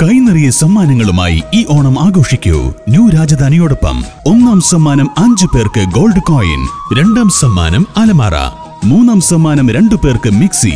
കൈനിറിയ സമ്മാനങ്ങളുമായി ഈ ഓണം ആഘോഷിക്കൂ ന്യൂ രാജധാനിയോടൊപ്പം ഒന്നാം സമ്മാനം അഞ്ചു പേർക്ക് ഗോൾഡ് കോയിൻ രണ്ടാം സമ്മാനം അലമാറ മൂന്നാം സമ്മാനം രണ്ടു പേർക്ക് മിക്സി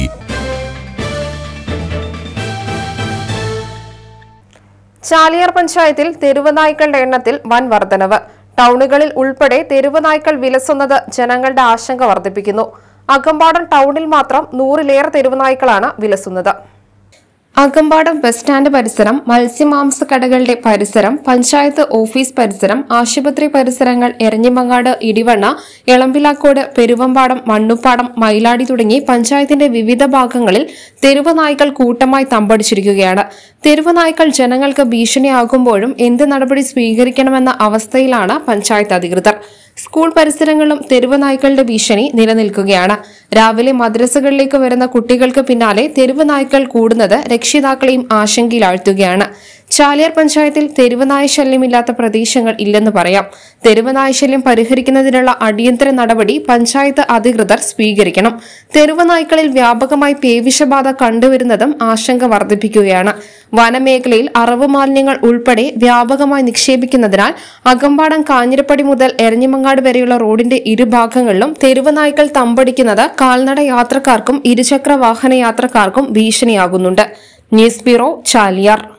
ചാലിയാർ പഞ്ചായത്തിൽ തെരുവുനായ്ക്കളുടെ എണ്ണത്തിൽ വൻ വർധനവ് ടൗണുകളിൽ ഉൾപ്പെടെ തെരുവുനായ്ക്കൾ വിലസുന്നത് ജനങ്ങളുടെ ആശങ്ക വർദ്ധിപ്പിക്കുന്നു അകമ്പാടം ടൗണിൽ മാത്രം നൂറിലേറെ തെരുവുനായ്ക്കളാണ് വിലസുന്നത് അകമ്പാടം ബസ് സ്റ്റാൻഡ് പരിസരം മത്സ്യമാംസ കടകളുടെ പരിസരം പഞ്ചായത്ത് ഓഫീസ് പരിസരം ആശുപത്രി പരിസരങ്ങൾ എരഞ്ഞിമങ്ങാട് ഇടിവണ്ണ എളമ്പിലാക്കോട് പെരുവമ്പാടം മണ്ണുപ്പാടം മയിലാടി തുടങ്ങി പഞ്ചായത്തിന്റെ വിവിധ ഭാഗങ്ങളിൽ തെരുവ് നായ്ക്കൾ കൂട്ടമായി തമ്പടിച്ചിരിക്കുകയാണ് തെരുവ് നായ്ക്കൾ ജനങ്ങൾക്ക് ഭീഷണിയാകുമ്പോഴും എന്ത് നടപടി സ്വീകരിക്കണമെന്ന അവസ്ഥയിലാണ് പഞ്ചായത്ത് അധികൃതർ സ്കൂൾ പരിസരങ്ങളിലും തെരുവ് നായ്ക്കളുടെ ഭീഷണി നിലനിൽക്കുകയാണ് രാവിലെ മദ്രസകളിലേക്ക് വരുന്ന കുട്ടികൾക്ക് പിന്നാലെ തെരുവ് നായ്ക്കൾ കൂടുന്നത് രക്ഷിതാക്കളെയും ആശങ്കയിലാഴ്ത്തുകയാണ് ചാലിയാർ പഞ്ചായത്തിൽ തെരുവ് നായ ശല്യമില്ലാത്ത പ്രദേശങ്ങൾ ഇല്ലെന്ന് പറയാം തെരുവ് നായ ശല്യം പരിഹരിക്കുന്നതിനുള്ള അടിയന്തര നടപടി പഞ്ചായത്ത് അധികൃതർ സ്വീകരിക്കണം തെരുവ് നായ്ക്കളിൽ വ്യാപകമായി പേവിഷബാധ കണ്ടുവരുന്നതും ആശങ്ക വർദ്ധിപ്പിക്കുകയാണ് വനമേഖലയിൽ അറവ് മാലിന്യങ്ങൾ ഉൾപ്പെടെ വ്യാപകമായി നിക്ഷേപിക്കുന്നതിനാൽ അകമ്പാടം കാഞ്ഞിരപ്പടി മുതൽ എരഞ്ഞിമങ്ങാട് വരെയുള്ള റോഡിന്റെ ഇരുഭാഗങ്ങളിലും തെരുവ് നായ്ക്കൾ തമ്പടിക്കുന്നത് കാൽനട യാത്രക്കാർക്കും ഇരുചക്ര വാഹന യാത്രക്കാർക്കും ഭീഷണിയാകുന്നുണ്ട് ന്യൂസ് ബ്യൂറോ ചാലിയാർ